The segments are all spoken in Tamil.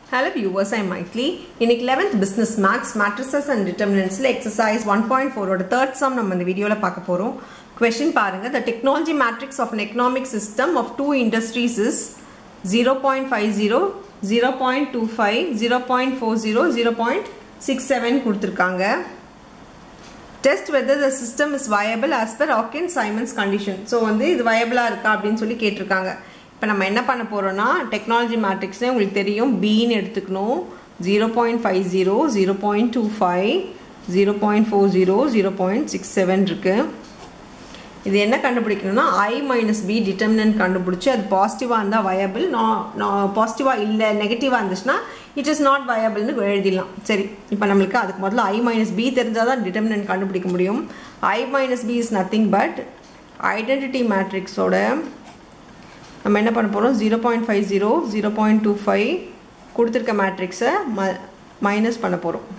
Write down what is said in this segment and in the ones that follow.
Hello viewers, I'm Maitli. இன்னைக்கு 11th business max matrices and determinantsல exercise 1.4 ஓட third sum நம்ம இந்த வீடியோல பார்க்க போறோம் question பாருங்க the technology matrix of an economic system of two industries is 0.50 0.25 0.40 0.67 கொடுத்திருக்காங்க test whether the system is viable as per Hawkins Simons condition so வந்து இது வயபிளாக இருக்கா அப்படின்னு சொல்லி கேட்டிருக்காங்க இப்போ நம்ம என்ன பண்ண போகிறோம்னா டெக்னாலஜி மேட்ரிக்ஸ்னே உங்களுக்கு தெரியும் பின்னு எடுத்துக்கணும் zero point five zero zero point two five zero point four zero zero point six seven இருக்குது இது என்ன கண்டுபிடிக்கணும்னா ஐ மைனஸ் பி டிட்டர்மினன்ட் கண்டுபிடிச்சி அது பாசிட்டிவாக இருந்தால் வயபிள் நான் பாசிட்டிவாக இல்லை நெகட்டிவாக இருந்துச்சுன்னா இட் இஸ் நாட் வயபிள்னு எழுதிடலாம் சரி இப்போ நம்மளுக்கு அதுக்கு முதல்ல ஐ மைனஸ் பி தெரிஞ்சால் தான் டிட்டர்மினன்ட் கண்டுபிடிக்க முடியும் I minus B is nothing but identity மேட்ரிக்ஸோட நம்ம என்ன பண்ண போகிறோம் zero point five zero zero point two five கொடுத்துருக்க மேட்ரிக்ஸை ம மைனஸ் பண்ண போகிறோம்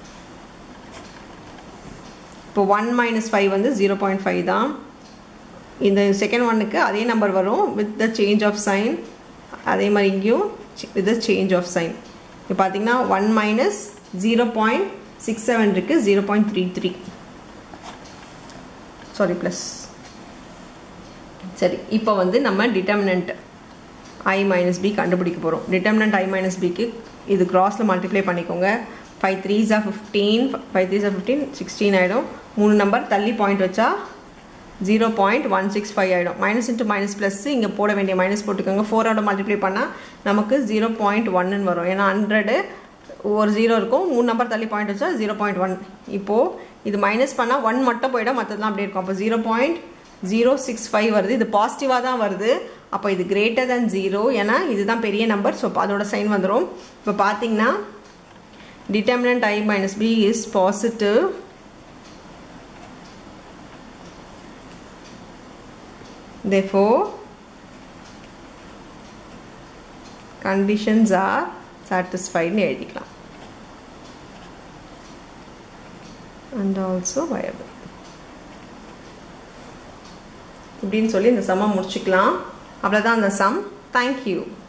இப்போ ஒன் மைனஸ் ஃபைவ் வந்து ஜீரோ பாயிண்ட் ஃபைவ் தான் இந்த செகண்ட் ஒன்னுக்கு அதே நம்பர் வரும் with the change of sign அதே மாதிரி இங்கேயும் with the change of sign இப்போ பார்த்தீங்கன்னா one minus zero point six seven இருக்குது zero point three three sorry plus சரி இப்போ வந்து நம்ம டிட்டர்மினன்ட் ஐ மைனஸ் பி கண்டுபிடிக்க போகிறோம் டிட்டர்மினன்ட் ஐ மைனஸ் பிக்கு இது கிராஸில் மல்டிப்ளை பண்ணிக்கோங்க five threes are fifteen five threes are fifteen sixteen ஆகிடும் மூணு நம்பர் தள்ளி பாயிண்ட் வச்சா zero point one six five ஆகிடும் மைனஸ் இன்ட்டு மைனஸ் ப்ளஸ் இங்கே போட வேண்டிய மைனஸ் போட்டுக்கோங்க ஃபோரோட மல்டிப்ளை பண்ணால் நமக்கு ஜீரோ பாயிண்ட் ஒன்னு வரும் ஏன்னா ஹண்ட்ரடு ஒரு ஜீரோ இருக்கும் மூணு நம்பர் தள்ளி பாயிண்ட் வச்சா ஜீரோ பாயிண்ட் ஒன் இப்போது இது மைனஸ் பண்ணால் ஒன் மட்டும் போயிடும் மற்றதெல்லாம் அப்படியே இருக்கும் அப்போ zero point zero six five வருது இது பாசிட்டிவாக தான் வருது அப்போ இது கிரேட்டர் தென் ஜீரோ ஏன்னா இதுதான் பெரிய நம்பர் ஸோ அதோட சைன் வந்துடும் இப்போ பார்த்தீங்கன்னா determinant i minus b is positive therefore conditions are satisfied னு எழுதிக்கலாம் and also viable இப்படின்னு சொல்லி இந்த சம்மை முடிச்சுக்கலாம் அவ்வளோதான் அந்த சம் தேங்க்யூ